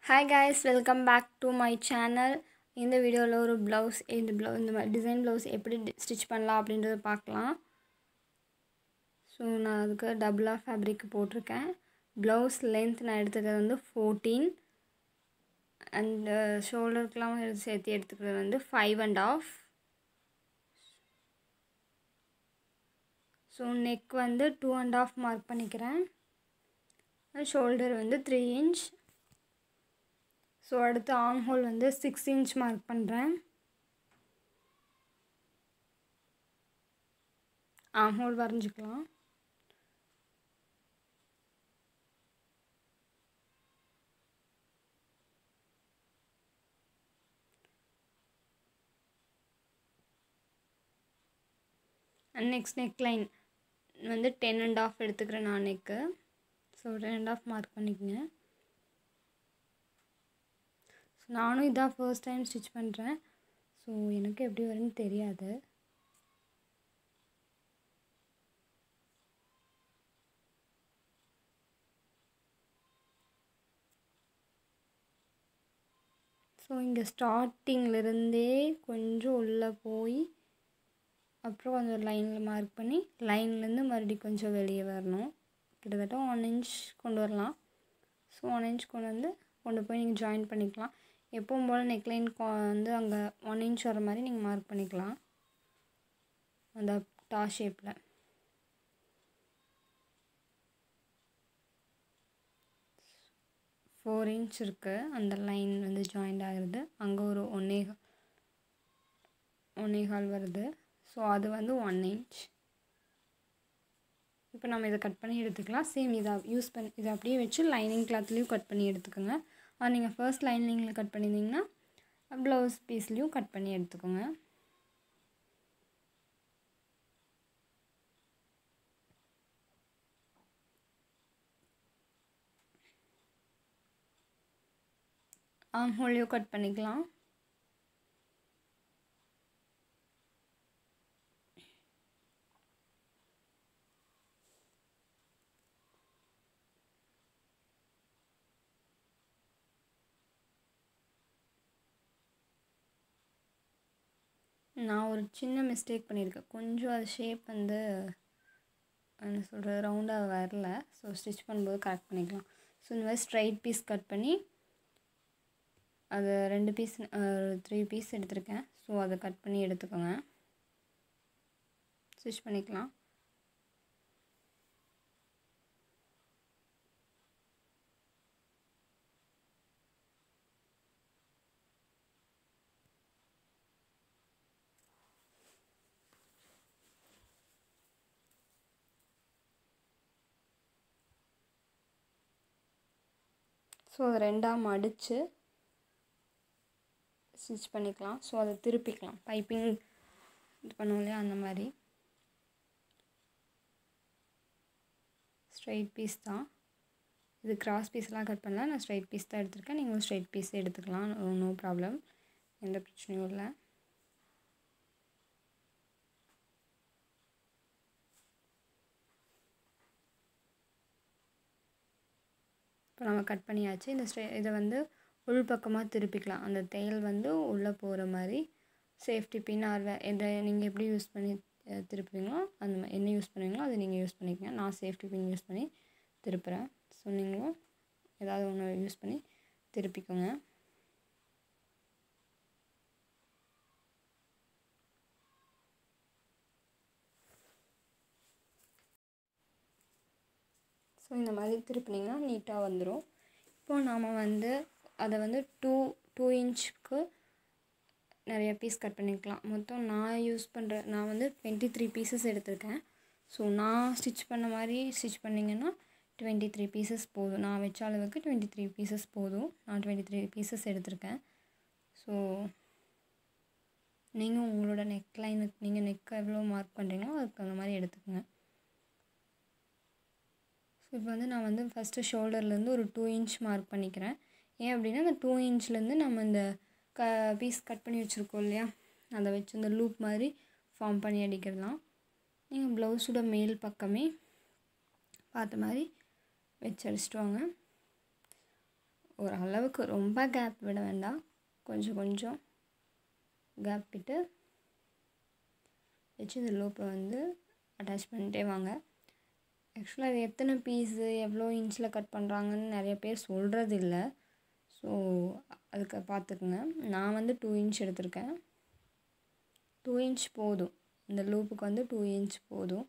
hi guys welcome back to my channel இந்த வீடியோவில் ஒரு ப்ளவுஸ் இந்த ப்ளவு இந்த மாதிரி டிசைன் ப்ளவுஸ் எப்படி ஸ்டிச் பண்ணலாம் அப்படின்றத பார்க்கலாம் ஸோ நான் அதுக்கு டபுளாக ஃபேப்ரிக் போட்டிருக்கேன் ப்ளவுஸ் லென்த் நான் எடுத்துக்கிறது வந்து ஃபோர்டீன் அண்ட் ஷோல்டருக்கெலாம் எடுத்து சேர்த்து எடுத்துக்கிறது வந்து five and half so neck வந்து டூ அண்ட் ஆஃப் மார்க் பண்ணிக்கிறேன் ஷோல்டர் வந்து த்ரீ இன்ச் ஸோ அடுத்து ஆர்ம் ஹோல் வந்து சிக்ஸ் இன்ச் மார்க் பண்ணுறேன் ஆர்ம் ஹோல் வரைஞ்சிக்கலாம் அண்ட் நெக்ஸ்ட் நெக் லைன் வந்து டென் அண்ட் ஆஃப் எடுத்துக்கிறேன் நான் neck so ten and half mark பண்ணிக்கங்க ஸோ நானும் இதான் ஃபர்ஸ்ட் டைம் ஸ்டிச் பண்ணுறேன் ஸோ எனக்கு எப்படி வரும்னு தெரியாது ஸோ இங்கே ஸ்டார்டிங்லேருந்தே கொஞ்சம் உள்ளே போய் அப்புறம் கொஞ்சம் லைனில் மார்க் பண்ணி லைன்லேருந்து மறுபடியும் கொஞ்சம் வெளியே வரணும் கிட்டத்தட்ட ஒன் இன்ச் கொண்டு வரலாம் ஸோ ஒன் இன்ச் கொண்டு வந்து கொண்டு போய் நீங்கள் ஜாயின் பண்ணிக்கலாம் எப்பவும் போல் நெக்லைன் வந்து அங்கே ஒன் இன்ச் வர மாதிரி நீங்கள் மார்க் பண்ணிக்கலாம் அந்த டா ஷேப்பில் ஃபோர் இன்ச் இருக்குது அந்த லைன் வந்து ஜாயிண்ட் ஆகுறது அங்கே ஒரு ஒன்னே ஒன்னே கால் வருது ஸோ அது வந்து ஒன் இன்ச் இப்போ நம்ம இதை கட் பண்ணி எடுத்துக்கலாம் சேம் இதை யூஸ் பண்ணி இதை அப்படியே வச்சு லைனிங் கிளாத்லேயும் கட் பண்ணி எடுத்துக்கோங்க அது நீங்கள் ஃபர்ஸ்ட் லைனிங்கில் கட் பண்ணியிருந்தீங்கன்னா ப்ளவுஸ் பீஸ்லேயும் கட் பண்ணி எடுத்துக்கோங்க ஆம் ஹோல்லையும் கட் பண்ணிக்கலாம் நான் ஒரு சின்ன மிஸ்டேக் பண்ணியிருக்கேன் கொஞ்சம் அது ஷேப் வந்து என்ன சொல்கிறது ரவுண்டாக வரல ஸோ ஸ்டிச் பண்ணும்போது கரெக்ட் பண்ணிக்கலாம் ஸோ இந்த மாதிரி ஸ்ட்ரைட் பீஸ் கட் பண்ணி அது ரெண்டு பீஸ் த்ரீ பீஸ் எடுத்திருக்கேன் ஸோ அதை கட் பண்ணி எடுத்துக்கோங்க ஸ்டிச் பண்ணிக்கலாம் ஸோ அதை ரெண்டாக மடித்து ஸ்டிச் பண்ணிக்கலாம் ஸோ அதை திருப்பிக்கலாம் பைப்பிங் இது பண்ணுவோம் இல்லையா அந்த மாதிரி ஸ்ட்ரைட் பீஸ் தான் இது கிராஸ் பீஸ்லாம் கட் பண்ணல நான் ஸ்ட்ரைட் பீஸ் தான் எடுத்திருக்கேன் நீங்களும் ஸ்ட்ரைட் பீஸ் எடுத்துக்கலாம் நோ ப்ராப்ளம் எந்த பிரச்சனையும் இல்லை இப்போ நம்ம கட் பண்ணியாச்சு இந்த ஸ்ட்ரெ இதை வந்து உள் பக்கமாக திருப்பிக்கலாம் அந்த தையல் வந்து உள்ளே போகிற மாதிரி சேஃப்டி பின் ஆர் எதை நீங்கள் எப்படி யூஸ் பண்ணி திருப்புவீங்களோ அந்த மாதிரி என்ன யூஸ் பண்ணுவீங்களோ அதை நீங்கள் யூஸ் பண்ணிக்கங்க நான் சேஃப்டி பின் யூஸ் பண்ணி திருப்புறேன் ஸோ நீங்களும் ஏதாவது ஒன்று யூஸ் பண்ணி திருப்பிக்கோங்க ஸோ இந்த மாதிரி திருப்பினீங்கன்னா நீட்டாக வந்துடும் இப்போது நாம் வந்து அதை வந்து டூ டூ இன்ச்சுக்கு நிறைய பீஸ் கட் பண்ணிக்கலாம் மொத்தம் நான் யூஸ் பண்ணுற நான் வந்து டுவெண்ட்டி த்ரீ பீசஸ் எடுத்திருக்கேன் ஸோ நான் ஸ்டிச் பண்ண மாதிரி ஸ்டிச் பண்ணிங்கன்னா டுவெண்ட்டி த்ரீ பீசஸ் போதும் நான் வச்ச அளவுக்கு டுவெண்ட்டி த்ரீ பீசஸ் போதும் நான் டுவெண்ட்டி த்ரீ பீசஸ் எடுத்திருக்கேன் ஸோ நீங்கள் உங்களோட நெக் லைனுக்கு நீங்கள் நெக் எவ்வளோ மார்க் பண்ணுறீங்களோ அதுக்கு அந்த மாதிரி எடுத்துக்கோங்க ஸோ இப்போ வந்து நான் வந்து ஃபஸ்ட்டு ஷோல்டர்லேருந்து ஒரு டூ இன்ச் மார்க் பண்ணிக்கிறேன் ஏன் அப்படின்னா அந்த டூ இன்ச்லேருந்து நம்ம இந்த க பீஸ் கட் பண்ணி வச்சுருக்கோம் இல்லையா அதை வச்சு இந்த லூப் மாதிரி ஃபார்ம் பண்ணி அடிக்கிறதுலாம் நீங்கள் ப்ளவுஸோட மேல் பக்கமே பார்த்த மாதிரி வச்சு அடிச்சிட்டு வாங்க ஒரு அளவுக்கு ரொம்ப கேப் விட வேண்டாம் கொஞ்சம் கொஞ்சம் கேப் விட்டு வச்சு இந்த லூப்பை வந்து அட்டாச் பண்ணிட்டே வாங்க ஆக்சுவலாக இது எத்தனை பீஸு எவ்வளோ இன்ச்சில் கட் பண்ணுறாங்கன்னு நிறைய பேர் சொல்கிறது இல்லை ஸோ அதுக்கு பார்த்துக்குங்க நான் வந்து டூ இன்ச் எடுத்திருக்கேன் டூ இன்ச் போதும் இந்த லூப்புக்கு வந்து டூ இன்ச் போதும்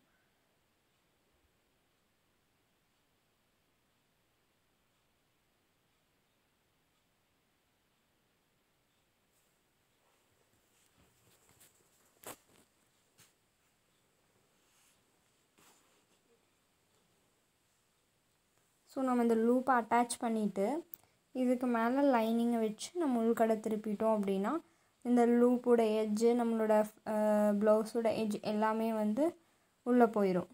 ஸோ நம்ம இந்த லூப்பை அட்டாச் பண்ணிவிட்டு இதுக்கு மேலே லைனிங்கை வச்சு நம்ம உள்கடை திருப்பிட்டோம் அப்படின்னா இந்த லூப்போட எட்ஜு நம்மளோட ப்ளவுஸோட எட்ஜ் எல்லாமே வந்து உள்ளே போயிடும்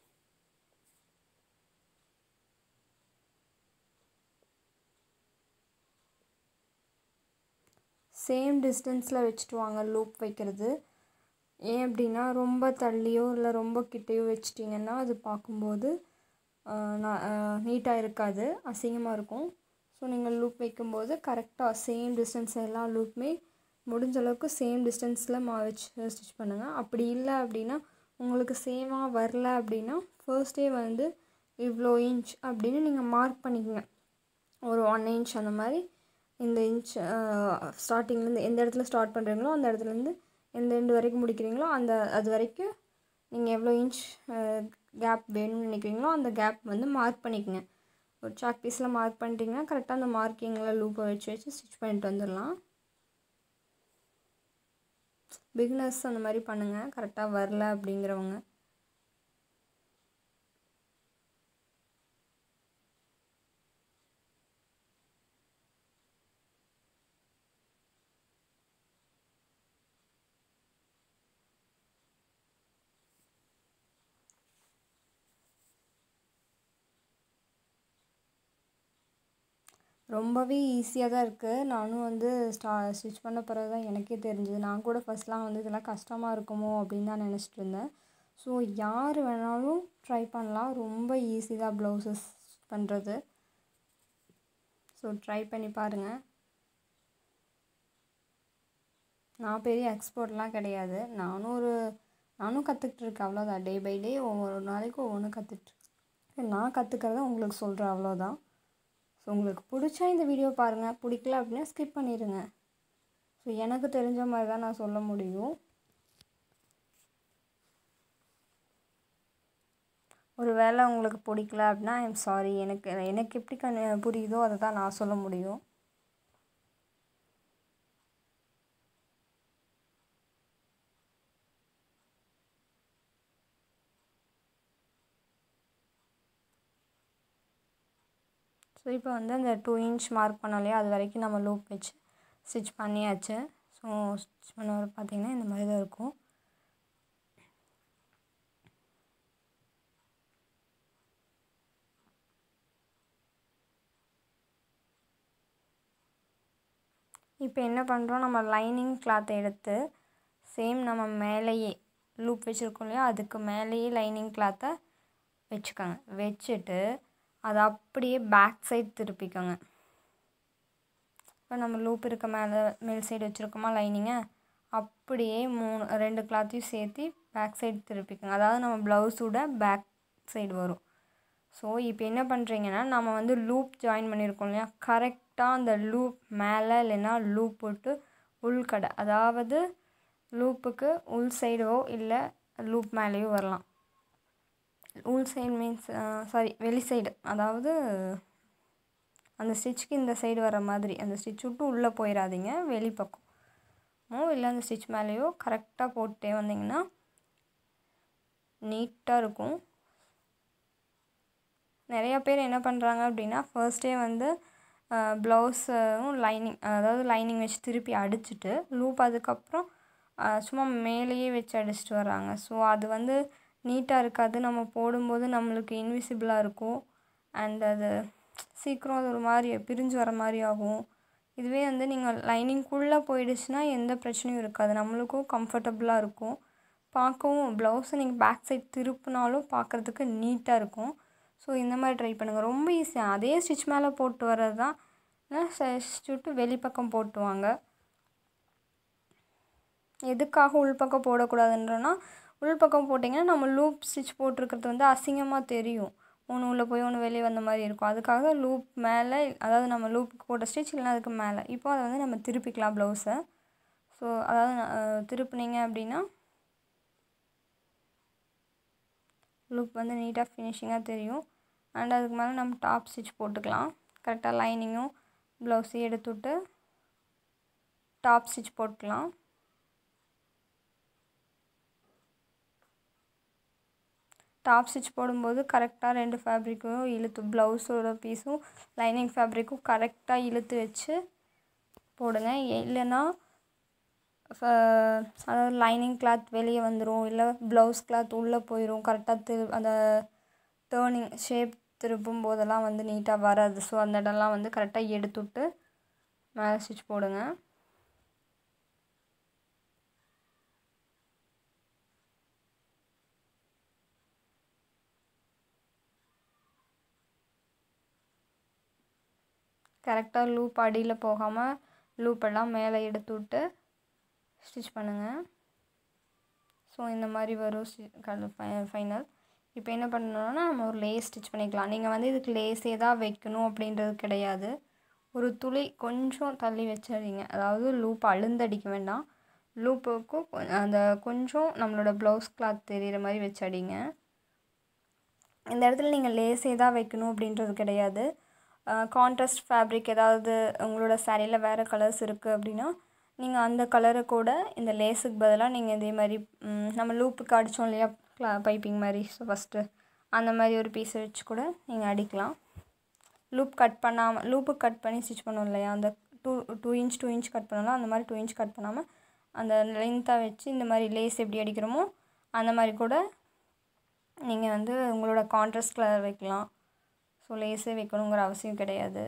சேம் டிஸ்டன்ஸில் வச்சுட்டு வாங்க லூப் வைக்கிறது ஏன் அப்படின்னா ரொம்ப தள்ளியோ இல்லை ரொம்ப கிட்டேயோ வச்சிட்டிங்கன்னா அது பார்க்கும்போது நீட்டாக இருக்காது அசிங்கமாக இருக்கும் ஸோ நீங்கள் லூப் வைக்கும்போது கரெக்டாக சேம் டிஸ்டன்ஸ் எல்லா லூப்புமே முடிஞ்ச அளவுக்கு சேம் டிஸ்டன்ஸில் மா வச்சு ஸ்டிச் பண்ணுங்கள் அப்படி இல்லை அப்படின்னா உங்களுக்கு சேமாக வரல அப்படின்னா ஃபர்ஸ்டே வந்து இவ்வளோ இன்ச் அப்படின்னு நீங்கள் மார்க் பண்ணிக்கோங்க ஒரு ஒன் இன்ச் அந்த மாதிரி இந்த இன்ச் ஸ்டார்டிங்லேருந்து எந்த இடத்துல ஸ்டார்ட் பண்ணுறீங்களோ அந்த இடத்துலேருந்து எந்த எண்டு வரைக்கும் முடிக்கிறீங்களோ அந்த அது வரைக்கும் நீங்கள் எவ்வளோ இன்ச் கேப் வேணும்னு நினைக்கிறீங்களோ அந்த கேப் வந்து மார்க் பண்ணிக்கோங்க ஒரு சாக் பீஸில் மார்க் பண்ணிட்டீங்கன்னா கரெக்டாக அந்த மார்க்கிங்கில் லூப்பை வச்சு வச்சு ஸ்டிச் பண்ணிட்டு வந்துடலாம் பிகினர்ஸ் அந்த மாதிரி பண்ணுங்கள் கரெக்டாக வரல அப்படிங்கிறவங்க ரொம்பவே ஈஸியாக தான் இருக்குது நானும் வந்து ஸ்டா ஸ்டிச் பண்ண பிறகு தான் எனக்கே தெரிஞ்சது நான் கூட ஃபஸ்ட்லாம் வந்து இதெல்லாம் கஷ்டமாக இருக்குமோ அப்படின்னு தான் நினச்சிட்டு இருந்தேன் ஸோ யார் வேணாலும் ட்ரை பண்ணலாம் ரொம்ப ஈஸி தான் ப்ளவுசஸ் பண்ணுறது ஸோ ட்ரை பண்ணி பாருங்கள் நான் பெரிய எக்ஸ்பர்ட்லாம் கிடையாது நானும் ஒரு நானும் கற்றுக்கிட்டு இருக்கேன் அவ்வளோதான் டே பை டே ஒவ்வொரு நாளைக்கும் ஒவ்வொன்று கற்றுட்ருக்கேன் நான் கற்றுக்கிறத உங்களுக்கு சொல்கிறேன் அவ்வளோதான் ஸோ உங்களுக்கு பிடிச்சா இந்த வீடியோ பாருங்கள் பிடிக்கல அப்படின்னா ஸ்கிப் பண்ணிடுங்க ஸோ எனக்கு தெரிஞ்ச மாதிரி தான் நான் சொல்ல முடியும் ஒரு வேளை உங்களுக்கு பிடிக்கல அப்படின்னா ஐம் சாரி எனக்கு எனக்கு எப்படி கண் புரியுதோ அதை தான் நான் சொல்ல முடியும் ஸோ இப்போ வந்து அந்த டூ இன்ச் மார்க் பண்ணோம் இல்லையா அது வரைக்கும் நம்ம லூப் வச்சு ஸ்டிச் பண்ணியாச்சு ஸோ ஸ்டிச் பண்ண பார்த்திங்கன்னா இந்த மாதிரி தான் இருக்கும் இப்போ என்ன பண்ணுறோம் நம்ம லைனிங் கிளாத்தை எடுத்து சேம் நம்ம மேலேயே லூப் வச்சுருக்கோம் இல்லையா அதுக்கு மேலேயே லைனிங் கிளாத்தை வச்சுக்கோங்க வச்சுட்டு அதை அப்படியே பேக் சைடு திருப்பிக்கோங்க இப்போ நம்ம லூப் இருக்க மேலே மேல் சைடு வச்சுருக்கோமா லைனிங்கை அப்படியே மூணு ரெண்டு கிளாத்தையும் சேர்த்து பேக் சைடு திருப்பிக்கோங்க அதாவது நம்ம ப்ளவுஸோட பேக் சைடு வரும் ஸோ இப்போ என்ன பண்ணுறீங்கன்னா நம்ம வந்து லூப் ஜாயின் பண்ணியிருக்கோம் இல்லையா கரெக்டாக அந்த லூப் மேலே இல்லைன்னா லூப் போட்டு உள்கடை அதாவது லூப்புக்கு உள் சைடோ இல்லை லூப் மேலேயோ வரலாம் உள் சைடு மீன்ஸ் சாரி வெளி சைடு அதாவது அந்த ஸ்டிச்சுக்கு இந்த சைடு வர மாதிரி அந்த ஸ்டிச் விட்டு உள்ளே போயிடாதீங்க வெளி பக்கமோ இல்லை அந்த ஸ்டிச் மேலேயோ கரெக்டாக போட்டே வந்தீங்கன்னா நீட்டாக இருக்கும் நிறையா பேர் என்ன பண்ணுறாங்க அப்படின்னா ஃபர்ஸ்டே வந்து ப்ளவுஸும் லைனிங் அதாவது லைனிங் வச்சு திருப்பி அடிச்சுட்டு லூப் அதுக்கப்புறம் சும்மா மேலேயே வச்சு அடிச்சுட்டு வராங்க ஸோ அது வந்து நீட்டாக இருக்காது நம்ம போடும்போது நம்மளுக்கு இன்விசிபிளாக இருக்கும் அண்ட் அது சீக்கிரம் அது ஒரு மாதிரி பிரிஞ்சு வர மாதிரி ஆகும் இதுவே வந்து நீங்கள் லைனிங்குள்ளே போயிடுச்சுன்னா எந்த பிரச்சனையும் இருக்காது நம்மளுக்கும் கம்ஃபர்டபுளாக இருக்கும் பார்க்கவும் ப்ளவுஸை நீங்கள் பேக் சைட் திருப்பினாலும் பார்க்குறதுக்கு நீட்டாக இருக்கும் ஸோ இந்த மாதிரி ட்ரை பண்ணுங்கள் ரொம்ப ஈஸியாக அதே ஸ்டிச் மேலே போட்டு வர்றது தான் ஸ்டிச் விட்டு வெளிப்பக்கம் போட்டுவாங்க எதுக்காக உள்பக்கம் போடக்கூடாதுன்றனா உள்பக்கம் போட்டிங்கன்னா நம்ம லூப் ஸ்டிச் போட்டிருக்கிறது வந்து அசிங்கமாக தெரியும் ஒன்று உள்ளே போய் ஒன்று வெளியே வந்த மாதிரி இருக்கும் அதுக்காக லூப் மேலே அதாவது நம்ம லூப்புக்கு போட்ட ஸ்டிச் இல்லைனா அதுக்கு மேலே இப்போ அதை வந்து நம்ம திருப்பிக்கலாம் ப்ளவுஸை ஸோ அதாவது அஹ், திருப்புனீங்க அப்படின்னா லூப் வந்து நீட்டாக ஃபினிஷிங்காக தெரியும் அண்ட் அதுக்கு மேலே நம்ம டாப் ஸ்டிச் போட்டுக்கலாம் கரெக்டாக லைனிங்கும் ப்ளவுஸையும் எடுத்துவிட்டு டாப் ஸ்டிச் போட்டுக்கலாம் டாப் ஸ்டிச் போடும்போது கரெக்டாக ரெண்டு ஃபேப்ரிக்கும் இழுத்து ப்ளவுஸோட பீஸும் லைனிங் ஃபேப்ரிக்கும் கரெக்டாக இழுத்து வச்சு போடுங்க இல்லைன்னா ஃப- அதாவது லைனிங் கிளாத் வெளியே வந்துடும் இல்லை ப்ளவுஸ் கிளாத் உள்ளே போயிடும் கரெக்டாக திரு அந்த டேர்னிங் ஷேப் திருப்பும் போதெல்லாம் வந்து நீட்டாக வராது ஸோ அந்த இடம்லாம் வந்து கரெக்டாக எடுத்துவிட்டு மேலே ஸ்டிச் போடுங்க கரெக்டாக லூப் அடியில் போகாமல் லூப்பெல்லாம் மேலே எடுத்து விட்டு ஸ்டிச் பண்ணுங்கள் ஸோ இந்த மாதிரி வரும் ஃபைனல் இப்போ என்ன பண்ணணும்னா நம்ம ஒரு லேஸ் ஸ்டிச் பண்ணிக்கலாம் நீங்கள் வந்து இதுக்கு லேஸே தான் வைக்கணும் அப்படின்றது கிடையாது ஒரு துளி கொஞ்சம் தள்ளி வச்சிடுறீங்க அதாவது லூப் அழுந்தடிக்க வேண்டாம் லூப்புக்கும் கொ- அந்த கொஞ்சம் நம்மளோட ப்ளவுஸ் கிளாத் தெரிகிற மாதிரி வச்சு அடிங்க இந்த இடத்துல நீங்கள் லேஸே தான் வைக்கணும் அப்படின்றது கிடையாது கான்ட்ராஸ்ட் ஃபேப்ரிக் ஏதாவது உங்களோட சாரியில் வேறு கலர்ஸ் இருக்குது அப்படின்னா நீங்கள் அந்த கலரை கூட இந்த லேஸுக்கு பதிலாக நீங்கள் இதே மாதிரி ம், நம்ம லூப்புக்கு அடித்தோம் இல்லையா க்ளா பைப்பிங் மாதிரி ஸோ ஃபஸ்ட்டு அந்த மாதிரி ஒரு பீஸை வச்சு கூட நீங்கள் அடிக்கலாம் லூப் கட் பண்ணாமல் லூப்பு கட் பண்ணி ஸ்டிச் பண்ணோம் இல்லையா அந்த two two inch two inch cut பண்ணலாம் அந்த மாதிரி டூ இன்ச் கட் பண்ணாமல் அந்த லென்த்தாக வச்சு இந்த மாதிரி லேஸ் எப்படி அடிக்கிறோமோ அந்த மாதிரி கூட நீங்கள் வந்து உங்களோட கான்ட்ராஸ்ட் கலர் வைக்கலாம் ஸோ லேஸே வைக்கணுங்கிற அவசியம் கிடையாது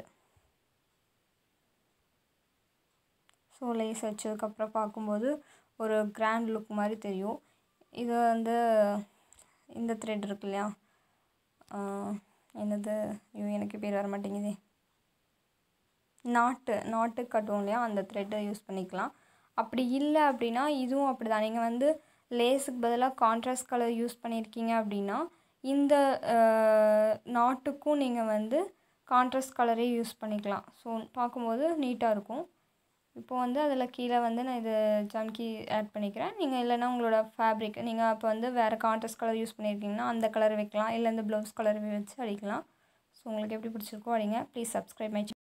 ஸோ லேஸ் வச்சதுக்கப்புறம் பார்க்கும்போது ஒரு கிராண்ட் லுக் மாதிரி தெரியும் இது வந்து இந்த த்ரெட் இருக்கு இல்லையா ஆஹ், என்னது ஐயோ எனக்கு பேர் வர மாட்டேங்குதே நாட்டு நாட்டு கட்டுவோம் இல்லையா அந்த த்ரெட்டை யூஸ் பண்ணிக்கலாம் அப்படி இல்லை அப்படின்னா இதுவும் அப்படி தான் நீங்கள் வந்து லேஸுக்கு பதிலாக கான்ட்ராஸ்ட் கலர் யூஸ் பண்ணியிருக்கீங்க அப்படின்னா இந்த அஹ், நாட்டுக்கும் நீங்கள் வந்து கான்ட்ராஸ்ட் கலரே யூஸ் பண்ணிக்கலாம் ஸோ பார்க்கும்போது நீட்டாக இருக்கும் இப்போ வந்து அதில் கீழே வந்து நான் இது ஜம்கி ஆட் பண்ணிக்கிறேன் நீங்கள் இல்லைன்னா உங்களோட ஃபேப்ரிக் நீங்கள் அப்போ வந்து வேறு கான்ட்ராஸ்ட் கலர் யூஸ் பண்ணியிருக்கீங்கன்னா அந்த கலர் வைக்கலாம் இல்லை இந்த ப்ளவுஸ் கலர் வச்சு அடிக்கலாம் ஸோ உங்களுக்கு எப்படி பிடிச்சிருக்கோ அடிங்க ப்ளீஸ் சப்ஸ்கிரைப் மை